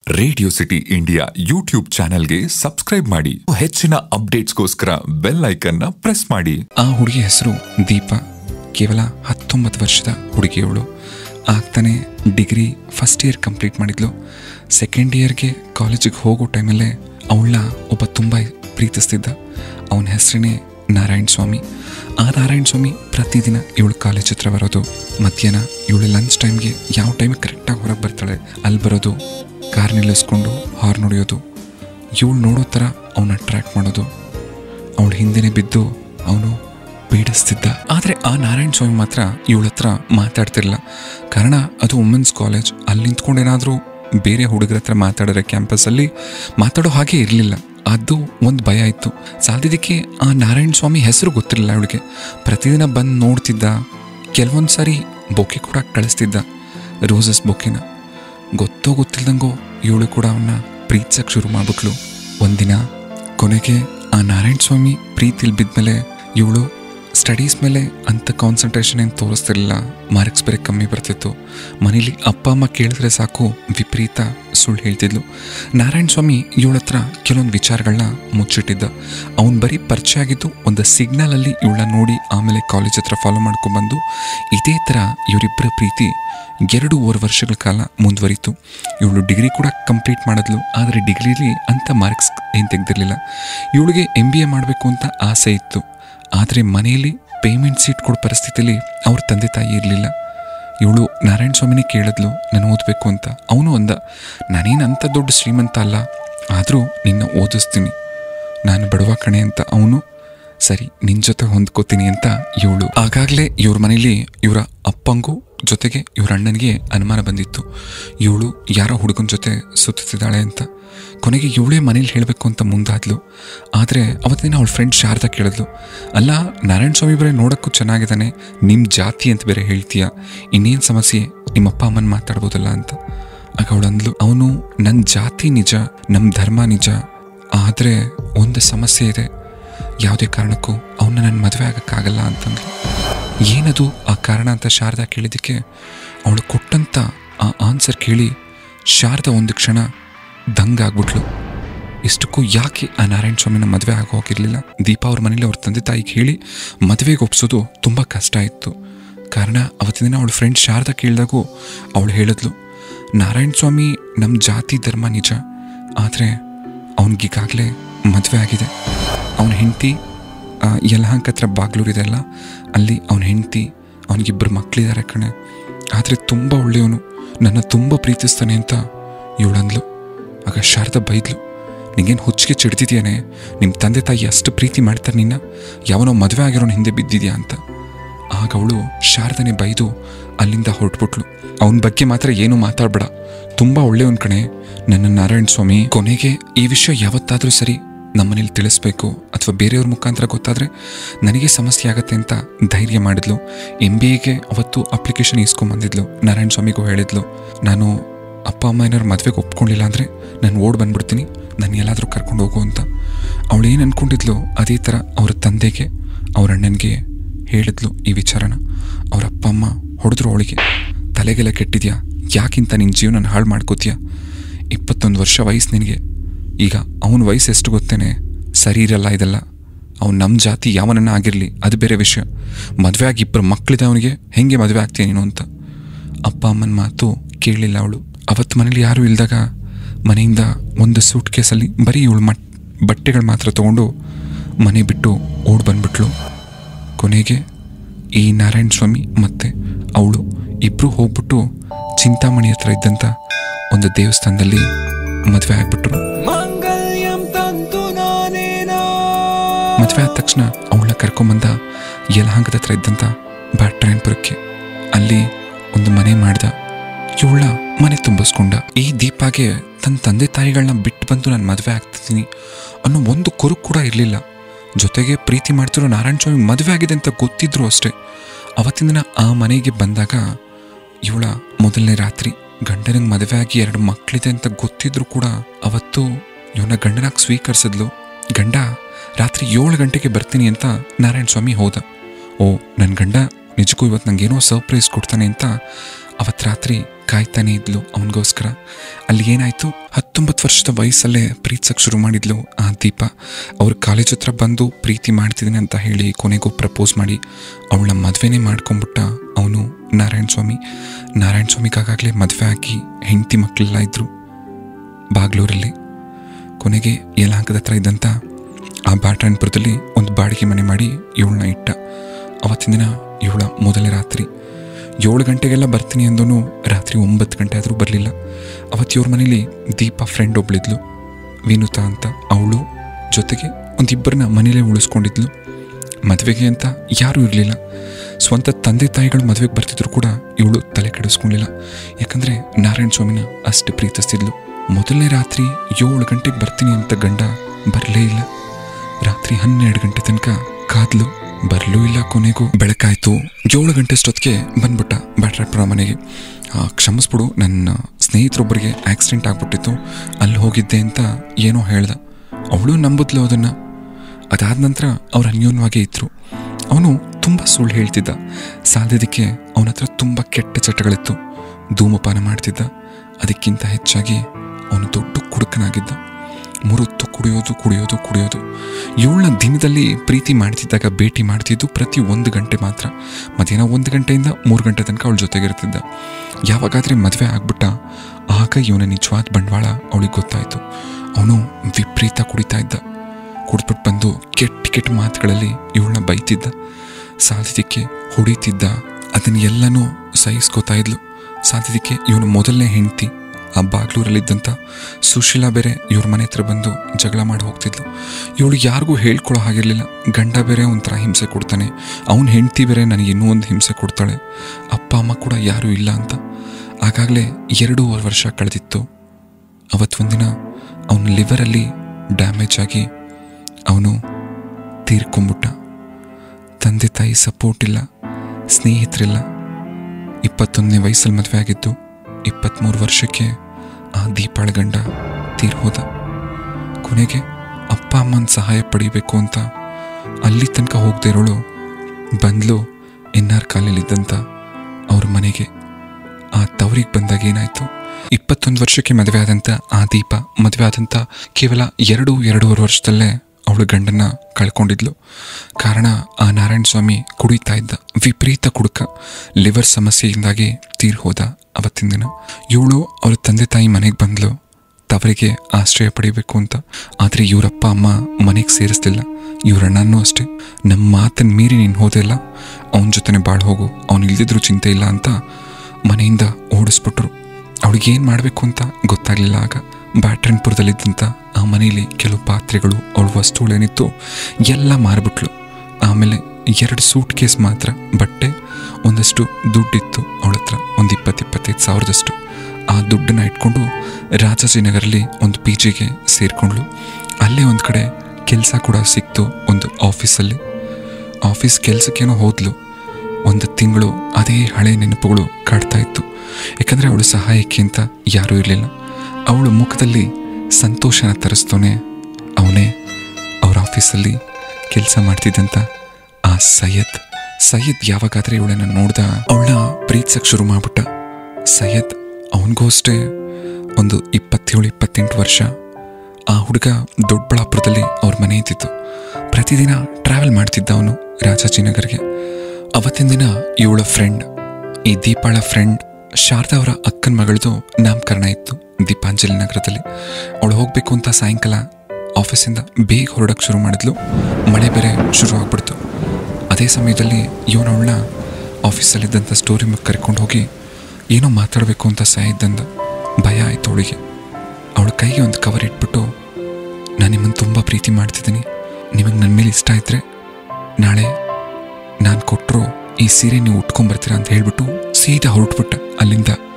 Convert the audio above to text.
radio city India YouTube ಚಾನೆಲ್ಗೆ subscribe ಮಾಡಿ ಹೆಚ್ಚಿನ ಅಪ್ಡೇಟ್ಸ್ಗೋಸ್ಕರ ಬೆಲ್ ಐಕನ್ನ ಪ್ರೆಸ್ ಮಾಡಿ ಆ ಹುಡುಗಿ ಹೆಸರು ದೀಪ ಕೇವಲ ಹತ್ತೊಂಬತ್ತು ವರ್ಷದ ಹುಡುಗಿಯವಳು ಆಗ್ತಾನೆ ಡಿಗ್ರಿ ಫಸ್ಟ್ ಇಯರ್ ಕಂಪ್ಲೀಟ್ ಮಾಡಿದ್ಲು ಸೆಕೆಂಡ್ ಇಯರ್ಗೆ ಕಾಲೇಜಿಗೆ ಹೋಗೋ ಟೈಮಲ್ಲೇ ಅವಳನ್ನ ಒಬ್ಬ ತುಂಬ ಪ್ರೀತಿಸ್ತಿದ್ದ ಅವನ ಹೆಸರೇ ನಾರಾಯಣ ಸ್ವಾಮಿ ಆ ನಾರಾಯಣ ಸ್ವಾಮಿ ಪ್ರತಿದಿನ ಇವಳು ಕಾಲೇಜ್ ಹತ್ರ ಬರೋದು ಮಧ್ಯಾಹ್ನ ಇವಳು ಲಂಚ್ ಟೈಮ್ಗೆ ಯಾವ ಟೈಮಿಗೆ ಕರೆಕ್ಟಾಗಿ ಹೊರಗೆ ಬರ್ತಾಳೆ ಅಲ್ಲಿ ಬರೋದು ಕಾರ್ ನಿಲ್ಲಿಸ್ಕೊಂಡು ಹಾರ್ನ್ ಹೊಡೆಯೋದು ಇವಳು ನೋಡೋ ಥರ ಅವನ ಅಟ್ರ್ಯಾಕ್ಟ್ ಮಾಡೋದು ಅವಳ ಹಿಂದೆನೆ ಬಿದ್ದು ಅವನು ಪೀಡಿಸ್ತಿದ್ದ ಆದರೆ ಆ ನಾರಾಯಣ ಸ್ವಾಮಿ ಮಾತ್ರ ಇವಳ ಹತ್ರ ಮಾತಾಡ್ತಿರ್ಲಿಲ್ಲ ಕಾರಣ ಅದು ವುಮೆನ್ಸ್ ಕಾಲೇಜ್ ಅಲ್ಲಿ ನಿಂತ್ಕೊಂಡು ಏನಾದರೂ ಬೇರೆ ಹುಡುಗರ ಹತ್ರ ಮಾತಾಡಿದ್ರೆ ಕ್ಯಾಂಪಸ್ಸಲ್ಲಿ ಮಾತಾಡೋ ಹಾಗೆ ಇರಲಿಲ್ಲ ಅದು ಒಂದು ಭಯ ಇತ್ತು ಸಾಧ್ಯದಕ್ಕೆ ಆ ನಾರಾಯಣ ಸ್ವಾಮಿ ಹೆಸರು ಗೊತ್ತಿರಲಿಲ್ಲ ಅವಳಿಗೆ ಪ್ರತಿದಿನ ಬಂದು ನೋಡ್ತಿದ್ದ ಕೆಲವೊಂದು ಸಾರಿ ಬೊಕ್ಕೆ ಕೂಡ ಕಳಿಸ್ತಿದ್ದ ರೋಸಸ್ ಬೊಕ್ಕೆನ ಗೊತ್ತೋ ಗೊತ್ತಿಲ್ದಂಗೋ ಇವಳು ಕೂಡ ಅವನ್ನ ಪ್ರೀತಿಸಕ್ಕೆ ಶುರು ಮಾಡ್ಬಿಟ್ಲು ಒಂದಿನ ಕೊನೆಗೆ ಆ ನಾರಾಯಣ ಸ್ವಾಮಿ ಪ್ರೀತಿಲಿ ಬಿದ್ಮೇಲೆ ಇವಳು ಸ್ಟಡೀಸ್ ಮೇಲೆ ಅಂಥ ಕಾನ್ಸಂಟ್ರೇಷನ್ ಏನು ತೋರಿಸ್ತಿರ್ಲಿಲ್ಲ ಮಾರ್ಕ್ಸ್ ಬೇರೆ ಕಮ್ಮಿ ಬರ್ತಿತ್ತು ಮನೇಲಿ ಅಪ್ಪ ಅಮ್ಮ ಕೇಳಿದ್ರೆ ಸಾಕು ವಿಪರೀತ ಸುಳ್ಳು ಹೇಳ್ತಿದ್ಲು ನಾರಾಯಣ ಸ್ವಾಮಿ ಇವಳ ಹತ್ರ ಕೆಲವೊಂದು ವಿಚಾರಗಳನ್ನ ಮುಚ್ಚಿಟ್ಟಿದ್ದ ಅವನು ಬರೀ ಪರಿಚಯ ಆಗಿದ್ದು ಒಂದು ಸಿಗ್ನಲಲ್ಲಿ ಇವಳನ್ನ ನೋಡಿ ಆಮೇಲೆ ಕಾಲೇಜ್ ಹತ್ರ ಫಾಲೋ ಮಾಡ್ಕೊಂಡ್ಬಂದು ಇದೇ ಥರ ಇವರಿಬ್ಬರ ಪ್ರೀತಿ ಎರಡೂವರೆ ವರ್ಷಗಳ ಕಾಲ ಮುಂದುವರಿತು ಇವಳು ಡಿಗ್ರಿ ಕೂಡ ಕಂಪ್ಲೀಟ್ ಮಾಡಿದ್ಲು ಆದರೆ ಡಿಗ್ರಿಲಿ ಅಂಥ ಮಾರ್ಕ್ಸ್ ಏನು ತೆಗೆದಿರಲಿಲ್ಲ ಇವಳಿಗೆ ಎಮ್ ಬಿ ಎ ಮಾಡಬೇಕು ಅಂತ ಆಸೆ ಇತ್ತು ಆದರೆ ಮನೆಯಲ್ಲಿ ಪೇಮೆಂಟ್ ಸೀಟ್ ಕೊಡೋ ಪರಿಸ್ಥಿತಿಯಲ್ಲಿ ಅವ್ರ ತಂದೆ ತಾಯಿ ಇರಲಿಲ್ಲ ಇವಳು ನಾರಾಯಣ ಸ್ವಾಮಿನೇ ಕೇಳಿದ್ಲು ನಾನು ಓದಬೇಕು ಅಂತ ಅವನು ಅಂದ ನಾನೇನು ಅಂಥ ದೊಡ್ಡ ಶ್ರೀಮಂತ ಅಲ್ಲ ಆದರೂ ನಿನ್ನ ಓದಿಸ್ತೀನಿ ನಾನು ಬಡವ ಕಣೆ ಅಂತ ಅವನು ಸರಿ ನಿನ್ನ ಜೊತೆ ಹೊಂದ್ಕೋತೀನಿ ಅಂತ ಇವಳು ಆಗಾಗಲೇ ಇವ್ರ ಮನೇಲಿ ಇವರ ಅಪ್ಪಂಗೂ ಜೊತೆಗೆ ಇವ್ರ ಅಣ್ಣನಿಗೆ ಅನುಮಾನ ಬಂದಿತ್ತು ಇವಳು ಯಾರೋ ಹುಡುಗನ ಜೊತೆ ಸುತ್ತುತ್ತಿದ್ದಾಳೆ ಅಂತ ಕೊನೆಗೆ ಇವಳೇ ಮನೇಲಿ ಹೇಳಬೇಕು ಅಂತ ಮುಂದಾದ್ಲು ಆದರೆ ಅವತ್ತಿನ ಅವಳ ಫ್ರೆಂಡ್ ಶಾರದಾ ಕೇಳಿದ್ಲು ಅಲ್ಲ ನಾರಾಯಣ ಸ್ವಾಮಿ ಬರೀ ನೋಡೋಕ್ಕೂ ಚೆನ್ನಾಗಿದ್ದಾನೆ ನಿಮ್ಮ ಜಾತಿ ಅಂತ ಬೇರೆ ಹೇಳ್ತೀಯ ಇನ್ನೇನು ಸಮಸ್ಯೆ ನಿಮ್ಮ ಅಪ್ಪ ಅಮ್ಮನ ಮಾತಾಡ್ಬೋದಲ್ಲ ಅಂತ ಆಗ ಅವಳು ಅಂದ್ಲು ಅವನು ನನ್ನ ಜಾತಿ ನಿಜ ನಮ್ಮ ಧರ್ಮ ನಿಜ ಆದರೆ ಒಂದು ಸಮಸ್ಯೆ ಇದೆ ಯಾವುದೇ ಕಾರಣಕ್ಕೂ ಅವನ್ನ ನನ್ನ ಮದುವೆ ಆಗೋಕ್ಕಾಗಲ್ಲ ಅಂತಂದ್ಲು ಏನದು ಆ ಕಾರಣ ಅಂತ ಶಾರದಾ ಕೇಳಿದ್ದಕ್ಕೆ ಅವಳು ಕೊಟ್ಟಂಥ ಆ ಆನ್ಸರ್ ಕೇಳಿ ಶಾರದಾ ಒಂದು ಕ್ಷಣ ದಂಗಾಗ್ಬಿಟ್ಲು ಇಷ್ಟಕ್ಕೂ ಯಾಕೆ ಆ ನಾರಾಯಣ ಸ್ವಾಮಿನ ಮದುವೆ ಆಗೋ ಹೋಗಿರಲಿಲ್ಲ ದೀಪಾ ಅವ್ರ ಮನೇಲಿ ಅವ್ರ ತಂದೆ ತಾಯಿಗೆ ಹೇಳಿ ಮದುವೆಗೆ ಒಪ್ಸೋದು ತುಂಬ ಕಷ್ಟ ಇತ್ತು ಕಾರಣ ಅವತ್ತಿನ ದಿನ ಅವಳ ಫ್ರೆಂಡ್ ಶಾರದಾ ಕೇಳಿದಾಗೂ ಅವಳು ಹೇಳಿದ್ಲು ನಾರಾಯಣ ಸ್ವಾಮಿ ನಮ್ಮ ಜಾತಿ ಧರ್ಮ ನಿಜ ಆದರೆ ಅವನಿಗೀಗಾಗಲೇ ಮದುವೆ ಆಗಿದೆ ಅವನ ಹೆಂಡತಿ ಯಲಹಂಕ ಹತ್ರ ಬಾಗ್ಲೂರಿದೆ ಅಲ್ಲ ಅಲ್ಲಿ ಅವನ ಹೆಂಡತಿ ಅವನಿಗಿಬ್ಬರು ಮಕ್ಕಳಿದ್ದಾರೆ ಕಣೆ ಆದರೆ ತುಂಬ ಒಳ್ಳೆಯವನು ನನ್ನ ತುಂಬ ಪ್ರೀತಿಸ್ತಾನೆ ಅಂತ ಇವಳಂದ್ಲು ಆಗ ಶಾರದಾ ಬೈದ್ಲು ನಿಂಗೇನು ಹುಚ್ಚಿಗೆ ಚಿಡ್ತಿದ್ಯಾನೆ ನಿಮ್ಮ ತಂದೆ ತಾಯಿ ಅಷ್ಟು ಪ್ರೀತಿ ಮಾಡ್ತಾರೆ ನಿನ್ನ ಯಾವನೋ ಮದುವೆ ಆಗಿರೋನ ಹಿಂದೆ ಬಿದ್ದಿದ್ಯಾ ಅಂತ ಆಗ ಅವಳು ಶಾರದನೆ ಬೈದು ಅಲ್ಲಿಂದ ಹೊರಟ್ಬಿಟ್ಲು ಅವನ ಬಗ್ಗೆ ಮಾತ್ರ ಏನೂ ಮಾತಾಡ್ಬೇಡ ತುಂಬ ಒಳ್ಳೆಯವನ್ ಕಣೆ ನನ್ನ ನಾರಾಯಣ ಸ್ವಾಮಿ ಕೊನೆಗೆ ಈ ವಿಷಯ ಯಾವತ್ತಾದರೂ ಸರಿ ನಮ್ಮನೇಲಿ ತಿಳಿಸ್ಬೇಕು ಅಥವಾ ಬೇರೆಯವ್ರ ಮುಖಾಂತರ ಗೊತ್ತಾದರೆ ನನಗೆ ಸಮಸ್ಯೆ ಆಗತ್ತೆ ಅಂತ ಧೈರ್ಯ ಮಾಡಿದ್ಲು ಎಮ್ ಬಿ ಎಗೆ ಅವತ್ತು ಅಪ್ಲಿಕೇಶನ್ ಇಸ್ಕೊಂಬಂದಿದ್ಲು ನಾರಾಯಣ ಸ್ವಾಮಿಗೂ ಹೇಳಿದ್ಲು ನಾನು ಅಪ್ಪ ಅಮ್ಮ ಏನಾದ್ರು ಮದುವೆಗೆ ಒಪ್ಕೊಂಡಿಲ್ಲ ಅಂದರೆ ನಾನು ಓಡ್ ಬಂದ್ಬಿಡ್ತೀನಿ ನಾನು ಎಲ್ಲಾದರೂ ಕರ್ಕೊಂಡು ಹೋಗು ಅಂತ ಅವಳು ಏನು ಅನ್ಕೊಂಡಿದ್ಲು ಅದೇ ಥರ ಅವ್ರ ತಂದೆಗೆ ಅವ್ರ ಅಣ್ಣನಿಗೆ ಹೇಳಿದ್ಲು ಈ ವಿಚಾರನ ಅವ್ರ ಅಪ್ಪ ಅಮ್ಮ ಹೊಡೆದ್ರು ಅವಳಿಗೆ ತಲೆಗೆಲ್ಲ ಕೆಟ್ಟಿದ್ಯಾ ಯಾಕಿಂತ ನಿನ್ನ ಜೀವನ ಹಾಳು ಮಾಡ್ಕೋತೀಯ ಇಪ್ಪತ್ತೊಂದು ವರ್ಷ ವಯಸ್ಸು ನಿನಗೆ ಈಗ ಅವನ ವಯಸ್ಸು ಎಷ್ಟು ಗೊತ್ತೇನೆ ಸರಿ ಇರಲ್ಲ ಇದೆಲ್ಲ ಅವ್ನು ನಮ್ಮ ಜಾತಿ ಯಾವನನ್ನ ಆಗಿರಲಿ ಅದು ಬೇರೆ ವಿಷಯ ಮದುವೆ ಆಗಿ ಇಬ್ಬರು ಮಕ್ಕಳಿದೆ ಅವನಿಗೆ ಹೆಂಗೆ ಮದುವೆ ಆಗ್ತೀಯ ನೀನು ಅಂತ ಅಪ್ಪ ಅಮ್ಮನ ಮಾತು ಕೇಳಲಿಲ್ಲ ಅವಳು ಅವತ್ತು ಮನೇಲಿ ಯಾರೂ ಇಲ್ದಾಗ ಮನೆಯಿಂದ ಒಂದು ಸೂಟ್ ಕೇಸಲ್ಲಿ ಬರೀ ಇವಳು ಮಟ್ ಬಟ್ಟೆಗಳು ಮಾತ್ರ ತೊಗೊಂಡು ಮನೆ ಬಿಟ್ಟು ಓಡ್ ಬಂದ್ಬಿಟ್ಲು ಕೊನೆಗೆ ಈ ನಾರಾಯಣ ಸ್ವಾಮಿ ಮತ್ತೆ ಅವಳು ಇಬ್ಬರು ಹೋಗ್ಬಿಟ್ಟು ಚಿಂತಾಮಣಿ ಹತ್ರ ಇದ್ದಂಥ ಒಂದು ದೇವಸ್ಥಾನದಲ್ಲಿ ಮದುವೆ ಆಗ್ಬಿಟ್ರು ಮಾಂಗಲ್ಯಂ ತಂತು ನಾನೇನಾ ಮದುವೆ ಆದ ತಕ್ಷಣ ಅವಳನ್ನ ಕರ್ಕೊಂಬಂದ ಯಲಹಂಕದ ಹತ್ರ ಇದ್ದಂಥ ಬ್ಯಾಟ್ರಾಯನ್ಪುರಕ್ಕೆ ಅಲ್ಲಿ ಒಂದು ಮನೆ ಮಾಡ್ದ ಇವಳ ಮನೆ ತುಂಬಿಸ್ಕೊಂಡ ಈ ದೀಪಾಗೆ ತನ್ನ ತಂದೆ ತಾಯಿಗಳನ್ನ ಬಿಟ್ಟು ಬಂದು ನಾನು ಮದುವೆ ಆಗ್ತಿದ್ದೀನಿ ಅನ್ನೋ ಒಂದು ಕುರು ಕೂಡ ಇರಲಿಲ್ಲ ಜೊತೆಗೆ ಪ್ರೀತಿ ಮಾಡ್ತಿರೋ ನಾರಾಯಣ ಸ್ವಾಮಿ ಮದುವೆ ಆಗಿದೆ ಅಂತ ಗೊತ್ತಿದ್ರು ಅಷ್ಟೇ ಅವತ್ತಿನ ದಿನ ಆ ಮನೆಗೆ ಬಂದಾಗ ಇವಳ ಮೊದಲನೇ ರಾತ್ರಿ ಗಂಡನಿಗೆ ಮದುವೆ ಆಗಿ ಎರಡು ಮಕ್ಕಳಿದೆ ಅಂತ ಗೊತ್ತಿದ್ರು ಕೂಡ ಅವತ್ತು ಇವನ ಗಂಡನಾಗಿ ಸ್ವೀಕರಿಸಿದ್ಲು ಗಂಡ ರಾತ್ರಿ ಏಳು ಗಂಟೆಗೆ ಬರ್ತೀನಿ ಅಂತ ನಾರಾಯಣ ಸ್ವಾಮಿ ಹೋದ ಓ ನನ್ನ ಗಂಡ ನಿಜಕ್ಕೂ ಇವತ್ತು ನಂಗೇನೋ ಸರ್ಪ್ರೈಸ್ ಕೊಡ್ತಾನೆ ಅಂತ ಅವತ್ತು ರಾತ್ರಿ ಕಾಯ್ತಾನೆ ಇದ್ಲು ಅವನಿಗೋಸ್ಕರ ಅಲ್ಲಿ ಏನಾಯ್ತು ಹತ್ತೊಂಬತ್ತು ವರ್ಷದ ವಯಸ್ಸಲ್ಲೇ ಪ್ರೀತಿಸಕ್ಕೆ ಶುರು ಮಾಡಿದ್ಲು ಆ ದೀಪ ಅವ್ರ ಕಾಲೇಜ್ ಹತ್ರ ಬಂದು ಪ್ರೀತಿ ಮಾಡ್ತಿದ್ದೀನಿ ಅಂತ ಹೇಳಿ ಕೊನೆಗೂ ಪ್ರಪೋಸ್ ಮಾಡಿ ಅವಳ ಮದುವೆನೇ ಮಾಡ್ಕೊಂಬಿಟ್ಟ ಅವನು ನಾರಾಯಣ ಸ್ವಾಮಿ ನಾರಾಯಣ ಸ್ವಾಮಿಗಾಗಲೇ ಮದುವೆ ಆಗಿ ಹೆಂಡತಿ ಮಕ್ಕಳೆಲ್ಲ ಇದ್ದರು ಬಾಗ್ಲೂರಲ್ಲಿ ಕೊನೆಗೆ ಯಲಹಂಕದ ಹತ್ರ ಇದ್ದಂಥ ಆ ಬ್ಯಾಟ್ರಾಯನ್ಪುರದಲ್ಲಿ ಒಂದು ಬಾಡಿಗೆ ಮನೆ ಮಾಡಿ ಇವಳನ್ನ ಇಟ್ಟ ಅವತ್ತಿನ ದಿನ ಇವಳ ಮೊದಲನೇ ರಾತ್ರಿ ಏಳು ಗಂಟೆಗೆಲ್ಲ ಬರ್ತೀನಿ ಅಂದೂ ರಾತ್ರಿ ಒಂಬತ್ತು ಗಂಟೆ ಆದರೂ ಬರಲಿಲ್ಲ ಅವತ್ತು ಇವ್ರ ಮನೇಲಿ ದೀಪ ಫ್ರೆಂಡ್ ಒಬ್ಳಿದ್ಲು ವಿನುತಾ ಅಂತ ಅವಳು ಜೊತೆಗೆ ಒಂದಿಬ್ಬರನ್ನ ಮನೇಲೇ ಉಳಿಸ್ಕೊಂಡಿದ್ಲು ಮದುವೆಗೆ ಅಂತ ಯಾರೂ ಇರಲಿಲ್ಲ ಸ್ವಂತ ತಂದೆ ತಾಯಿಗಳು ಮದುವೆಗೆ ಬರ್ತಿದ್ರು ಕೂಡ ಇವಳು ತಲೆ ಕೆಡಿಸ್ಕೊಂಡಿಲ್ಲ ಯಾಕಂದರೆ ನಾರಾಯಣ ಸ್ವಾಮಿನ ಅಷ್ಟು ಪ್ರೀತಿಸ್ತಿದ್ಲು ಮೊದಲನೇ ರಾತ್ರಿ ಏಳು ಗಂಟೆಗೆ ಬರ್ತೀನಿ ಅಂತ ಗಂಡ ಬರಲೇ ಇಲ್ಲ ರಾತ್ರಿ ಹನ್ನೆರಡು ಗಂಟೆ ತನಕ ಕಾದ್ಲು ಬರ್ಲೂ ಇಲ್ಲ ಕೊನೆಗೂ ಬೆಳಕಾಯ್ತು ಏಳು ಗಂಟೆ ಅಷ್ಟೊತ್ತಿಗೆ ಬಂದ್ಬಿಟ್ಟ ಬ್ಯಾಟ್ರಾಪುರ ಮನೆಗೆ ಆ, ಕ್ಷಮಿಸ್ಬಿಡು ನನ್ನ ಸ್ನೇಹಿತರೊಬ್ಬರಿಗೆ ಆಕ್ಸಿಡೆಂಟ್ ಆಗ್ಬಿಟ್ಟಿತ್ತು ಅಲ್ಲಿ ಹೋಗಿದ್ದೆ ಅಂತ ಏನೋ ಹೇಳ್ದ ಅವಳು ನಂಬುದ್ಲು ಅದನ್ನು ಅದಾದ ನಂತರ ಅವ್ರು ಅನ್ಯೋನ್ಯವಾಗೇ ಇದ್ರು ಅವನು ತುಂಬ ಸುಳ್ಳು ಹೇಳ್ತಿದ್ದ ಸಾಲದಕ್ಕೆ ಅವನ ಹತ್ರ ತುಂಬ ಕೆಟ್ಟ ಚಟಗಳಿತ್ತು ಧೂಮಪಾನ ಮಾಡ್ತಿದ್ದ ಅದಕ್ಕಿಂತ ಹೆಚ್ಚಾಗಿ ಅವನು ದೊಡ್ಡ ಕುಡುಕನಾಗಿದ್ದ ಮುರುತ್ತು ಕುಡಿಯೋದು ಕುಡಿಯೋದು ಕುಡಿಯೋದು ಇವಳನ್ನ ದಿನದಲ್ಲಿ ಪ್ರೀತಿ ಮಾಡ್ತಿದ್ದಾಗ ಭೇಟಿ ಮಾಡ್ತಿದ್ದು ಪ್ರತಿ ಒಂದು ಗಂಟೆ ಮಾತ್ರ ಮಧ್ಯಾಹ್ನ ಒಂದು ಗಂಟೆಯಿಂದ ಮೂರು ಗಂಟೆ ತನಕ ಅವಳ ಜೊತೆಗಿರ್ತಿದ್ದ ಯಾವಾಗಾದ್ರೆ ಮದುವೆ ಆಗ್ಬಿಟ್ಟ ಆಗ ಇವನ ನಿಜವಾದ ಬಂಡವಾಳ ಅವಳಿಗೆ ಗೊತ್ತಾಯ್ತು ಅವನು ವಿಪರೀತ ಕುಡಿತಾ ಇದ್ದ ಕುಡ್ಬಿಟ್ಟು ಬಂದು ಕೆಟ್ಟ ಕೆಟ್ಟ ಮಾತುಗಳಲ್ಲಿ ಇವಳನ್ನ ಬೈತಿದ್ದ ಸಾಧ್ಯದಕ್ಕೆ ಹೊಡಿತಿದ್ದ ಅದನ್ನ ಎಲ್ಲನೂ ಸಹಿಸ್ಕೋತಾ ಇದ್ಲು ಸಾಧ್ಯದಕ್ಕೆ ಇವನು ಮೊದಲನೇ ಹೆಂಡತಿ ಆ ಬಾಗ್ಲೂರಲ್ಲಿದ್ದಂಥ ಸುಶೀಲಾ ಬೇರೆ ಇವ್ರ ಮನೆ ಹತ್ರ ಬಂದು ಜಗಳ ಮಾಡಿ ಹೋಗ್ತಿದ್ಲು ಇವಳು ಯಾರಿಗೂ ಹೇಳ್ಕೊಳ್ಳೋ ಹಾಗಿರಲಿಲ್ಲ ಗಂಡ ಬೇರೆ ಒಂಥರ ಹಿಂಸೆ ಕೊಡ್ತಾನೆ ಅವನ ಹೆಂಡತಿ ಬೇರೆ ನನಗೆ ಇನ್ನೂ ಒಂದು ಹಿಂಸೆ ಕೊಡ್ತಾಳೆ ಅಪ್ಪ ಅಮ್ಮ ಕೂಡ ಯಾರೂ ಇಲ್ಲ ಅಂತ ಆಗಾಗಲೇ ಎರಡೂವರೆ ವರ್ಷ ಕಳೆದಿತ್ತು ಅವತ್ತು ಒಂದಿನ ಅವನ ಲಿವರಲ್ಲಿ ಡ್ಯಾಮೇಜ್ ಆಗಿ ಅವನು ತೀರ್ಕೊಂಬಿಟ್ಟ ತಂದೆ ತಾಯಿ ಸಪೋರ್ಟ್ ಇಲ್ಲ ಸ್ನೇಹಿತರಿಲ್ಲ ಇಪ್ಪತ್ತೊಂದನೇ ವಯಸ್ಸಲ್ಲಿ ಮದುವೆ ಆಗಿದ್ದು ಇಪ್ಪತ್ತ್ಮೂರು ವರ್ಷಕ್ಕೆ ಆ ದೀಪಾಳ ಗಂಡ ತೀರ್ ಹೋದ ಕೊನೆಗೆ ಅಪ್ಪ ಅಮ್ಮನ ಸಹಾಯ ಪಡಿಬೇಕು ಅಂತ ಅಲ್ಲಿ ತನಕ ಹೋಗದೆ ಇರೋಳು ಬಂದ್ಲು ಎನ್ ಆರ್ ಕಾಲಲ್ಲಿದ್ದಂಥ ಅವ್ರ ಮನೆಗೆ ಆ ತವರಿಗೆ ಬಂದಾಗ ಏನಾಯ್ತು ಇಪ್ಪತ್ತೊಂದು ವರ್ಷಕ್ಕೆ ಮದುವೆ ಆದಂಥ ಆ ದೀಪ ಮದುವೆ ಆದಂಥ ಕೇವಲ ಎರಡು ಎರಡೂವರೆ ವರ್ಷದಲ್ಲೇ ಅವಳು ಗಂಡನ್ನ ಕಳ್ಕೊಂಡಿದ್ಲು ಕಾರಣ ಆ ನಾರಾಯಣ ಸ್ವಾಮಿ ಕುಡಿತಾ ಇದ್ದ ವಿಪರೀತ ಕುಡುಕ ಲಿವರ್ ಸಮಸ್ಯೆಯಿಂದಾಗಿ ತೀರ್ ಹೋದ ಅವತ್ತಿನ ದಿನ ಇವಳು ಅವಳ ತಂದೆ ತಾಯಿ ಮನೆಗೆ ಬಂದ್ಲು ತವರಿಗೆ ಆಶ್ರಯ ಪಡಿಬೇಕು ಅಂತ ಆದರೆ ಇವರಪ್ಪ ಅಮ್ಮ ಮನೆಗೆ ಸೇರಿಸ್ಲಿಲ್ಲ ಇವರಣ್ಣನೂ ಅಷ್ಟೇ ನಮ್ಮ ಮಾತನ್ನ ಮೀರಿ ನೀನು ಹೋದೆಲ್ಲ ಅವನ ಜೊತೆನೆ ಬಾಳ್ ಹೋಗು ಅವನು ಇಲ್ದಿದ್ರು ಚಿಂತೆ ಇಲ್ಲ ಅಂತ ಮನೆಯಿಂದ ಓಡಿಸ್ಬಿಟ್ರು ಅವಳಿಗೆ ಏನು ಮಾಡಬೇಕು ಅಂತ ಗೊತ್ತಾಗಲಿಲ್ಲ ಆಗ ಬ್ಯಾಟ್ರನ್ಪುರದಲ್ಲಿದ್ದಂಥ ಆ ಮನೆಯಲ್ಲಿ ಕೆಲವು ಪಾತ್ರೆಗಳು ಅವಳ ವಸ್ತುಗಳೇನಿತ್ತು ಎಲ್ಲ ಮಾರ್ಬಿಟ್ಲು ಆಮೇಲೆ ಎರಡು ಸೂಟ್ ಕೇಸ್ ಮಾತ್ರ ಬಟ್ಟೆ ಒಂದಷ್ಟು ದುಡ್ಡಿತ್ತು ಅವಳ ಹತ್ರ ಒಂದು ಇಪ್ಪತ್ತು ಇಪ್ಪತ್ತೈದು ಸಾವಿರದಷ್ಟು ಆ ದುಡ್ಡನ್ನ ಇಟ್ಕೊಂಡು ರಾಜಾಜಿನಗರಲ್ಲಿ ಒಂದು ಪಿ ಜಿಗೆ ಸೇರಿಕೊಂಡ್ಳು ಅಲ್ಲೇ ಒಂದು ಕಡೆ ಕೆಲಸ ಕೂಡ ಸಿಕ್ತು ಒಂದು ಆಫೀಸಲ್ಲಿ ಆಫೀಸ್ ಕೆಲಸಕ್ಕೇನೋ ಹೋದ್ಲು ಒಂದು ತಿಂಗಳು ಅದೇ ಹಳೆ ನೆನಪುಗಳು ಕಾಡ್ತಾ ಇತ್ತು ಯಾಕಂದರೆ ಅವಳು ಸಹಾಯಕ್ಕೆ ಅಂತ ಯಾರೂ ಇರಲಿಲ್ಲ ಅವಳು ಮುಖದಲ್ಲಿ ಸಂತೋಷನ ತರಿಸ್ತೋನೆ ಅವನೇ ಅವ್ರ ಆಫೀಸಲ್ಲಿ ಕೆಲಸ ಮಾಡ್ತಿದ್ದಂಥ ಆ ಸೈಯದ್ ಸೈಯದ್ ಯಾವಾಗಾದ್ರೆ ಇವಳನ್ನ ನೋಡ್ದ ಅವಳನ್ನ ಪ್ರೀತಿಸಕ್ಕೆ ಶುರು ಮಾಡ್ಬಿಟ್ಟ ಸೈಯದ್ ಅವನಿಗೂ ಅಷ್ಟೇ ಒಂದು ಇಪ್ಪತ್ತೇಳು ಇಪ್ಪತ್ತೆಂಟು ವರ್ಷ ಆ ಹುಡುಗ ದೊಡ್ಡಬಳ್ಳಾಪುರದಲ್ಲಿ ಅವ್ರ ಮನೆ ಇದ್ದಿತ್ತು ಪ್ರತಿದಿನ ಟ್ರಾವೆಲ್ ಮಾಡ್ತಿದ್ದ ಅವನು ರಾಜಾಜಿನಗರ್ಗೆ ಅವತ್ತಿನ ದಿನ ಇವಳ ಫ್ರೆಂಡ್ ಈ ದೀಪಾಳ ಫ್ರೆಂಡ್ ಶಾರದಾ ಅವರ ಅಕ್ಕನ ಮಗಳದು ನಾಮಕರಣ ಇತ್ತು ದೀಪಾಂಜಲಿ ನಗರದಲ್ಲಿ ಅವಳು ಹೋಗ್ಬೇಕು ಅಂತ ಸಾಯಂಕಾಲ ಆಫೀಸಿಂದ ಬೇಗ ಹೊರಡಕ್ಕೆ ಶುರು ಮಾಡಿದ್ಲು ಮಳೆ ಬೇರೆ ಶುರು ಆಗ್ಬಿಡ್ತು ಅದೇ ಸಮಯದಲ್ಲಿ ಇವನು ಅವಳನ್ನ ಆಫೀಸಲ್ಲಿದ್ದಂಥ ಸ್ಟೋರಿ ರೂಮಿಗೆ ಕರ್ಕೊಂಡು ಹೋಗಿ ಏನೋ ಮಾತಾಡಬೇಕು ಅಂತ ಸಾಯಿದ್ದಂದ ಭಯ ಆಯ್ತು ಅವಳಿಗೆ ಅವಳ ಕೈಗೆ ಒಂದು ಕವರ್ ಇಟ್ಬಿಟ್ಟು ನಾನು ನಿಮ್ಮನ್ನು ತುಂಬ ಪ್ರೀತಿ ಮಾಡ್ತಿದ್ದೀನಿ ನಿಮಗೆ ನನ್ನ ಮೇಲೆ ಇಷ್ಟ ಇದ್ದರೆ ನಾಳೆ ನಾನು ಕೊಟ್ಟರು ಈ ಸೀರೆ ನೀವು ಉಟ್ಕೊಂಬರ್ತೀರಾ ಅಂತ ಹೇಳ್ಬಿಟ್ಟು ಸೀದಾ ಹೊರಟ್ಬಿಟ್ಟ ಅಲ್ಲಿಂದ